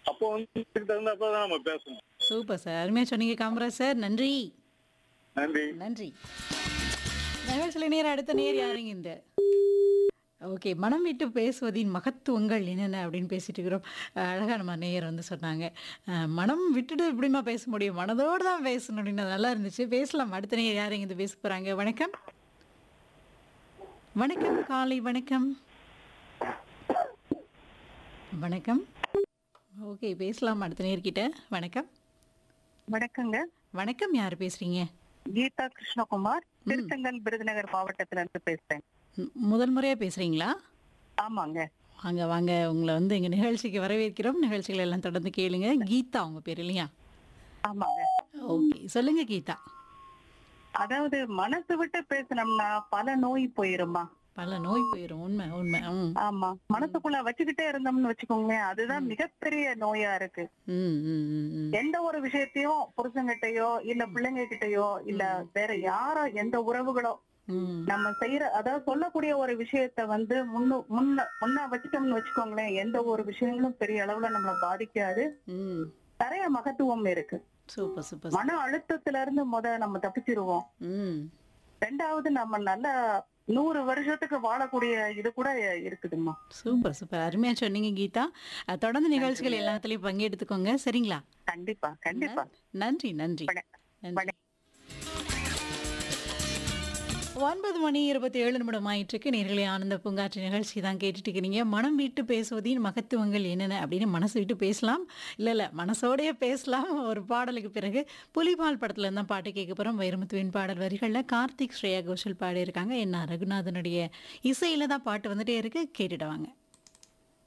அப்போ வந்து இதுக்கு தகுந்தாப்ப தான் நம்ம பேசணும் சூப்பர் சார் அருமையாக சொன்னீங்க காமராஜ் சார் நன்றி நன்றி நன்றி நிகழ்ச்சியில் நேரம் அடுத்த நேர் யாருங்க இந்த ஓகே மனம் விட்டு பேசுவதின் மகத்துவங்கள் என்னென்ன அப்படின்னு பேசிட்டு இருக்கிறோம் அஹ் அழகா நம்ம நேயர் வந்து சொன்னாங்க அஹ் மனம் விட்டுட்டு எப்படிமா பேச முடியும் மனதோடு தான் பேசணும் அப்படின்னு அது நல்லா இருந்துச்சு பேசலாம் அடுத்த நேயர் யாருங்க இந்த பேச போறாங்க வணக்கம் வணக்கம் காலை வணக்கம் வணக்கம் ஓகே பேசலாம் அடுத்த நேர்கிட்ட வணக்கம் வணக்கங்க வணக்கம் யார் பேசுறீங்க கீதா கிருஷ்ணகுமார் திருத்தங்கல் விருதுநகர் மாவட்டத்துல இருந்து பேசுறேன் ம், முதல் முறையா பேசுறீங்களா ஆமாங்க வாங்க வாங்க உங்களை வந்து எங்க நிகழ்ச்சிக்கு வரவேற்கிறோம் நிகழ்ச்சிகள் எல்லாம் தொடர்ந்து கேளுங்க கீதா உங்க பேர் இல்லையா ஆமாங்க ஓகே சொல்லுங்க கீதா அதாவது மனசு விட்டு பேசினோம்னா பல நோய் போயிருமா பல நோய் போயிடும் உண்மை உண்மை ம் ஆமா மனசுக்குள்ள வச்சுக்கிட்டே இருந்தோம்னு வச்சுக்கோங்களேன் அதுதான் மிகப்பெரிய நோயா இருக்கு ம் ம் ம், ம் எந்த ஒரு விஷயத்தையும் புருஷங்கிட்டயோ இல்ல பிள்ளைங்க கிட்டயோ இல்ல வேற யாரோ எந்த உறவுகளோ ம் நம்ம செய்யற அதாவது சொல்லக்கூடிய ஒரு விஷயத்த வந்து முன்னு முன்ன முன்ன வச்சுட்டோம்னு வச்சுக்கோங்களேன் எந்த ஒரு விஷயங்களும் பெரிய அளவுல நம்மள பாதிக்காது ம் நிறைய மகத்துவம் இருக்கு சூப்பர் சூப்பர் மன அழுத்தத்துல இருந்து முத நம்ம தப்பிச்சிருவோம் ம் ரெண்டாவது நம்ம நல்ல நூறு வருஷத்துக்கு வாழக்கூடிய இது கூட இருக்குதும்மா சூப்பர் சூப்பர் அருமையா சொன்னீங்க கீதா அஹ், தொடர்ந்து நிகழ்ச்சிகள் எல்லாத்துலயும் பங்கெடுத்துக்கோங்க சரிங்களா கண்டிப்பா கண்டிப்பா நன்றி நன்றி வணக்கம். நன்றி வணக்கம். ஒன்பது மணி இருபத்தி ஏழு நிமிடம் ஆயிட்டுருக்கு நேர்களே ஆனந்த பூங்காற்று நிகழ்ச்சி தான் கேட்டுட்டு இருக்கிறீங்க மனம் விட்டு பேசுவதின் மகத்துவங்கள் என்னென்ன அப்படின்னு மனசு விட்டு பேசலாம் இல்லை இல்லை மனசோடயே பேசலாம் ஒரு பாடலுக்கு பிறகு புலிபால் படத்துல இருந்தால் பாட்டு கேட்க போகிறோம் வைரமுத்துவின் பாடல் வரிகளில் கார்த்திக் ஸ்ரேயா கோஷல் பாடியிருக்காங்க என்ன ரகுநாதனுடைய இசையில தான் பாட்டு வந்துட்டே இருக்கு கேட்டுட்டு வாங்க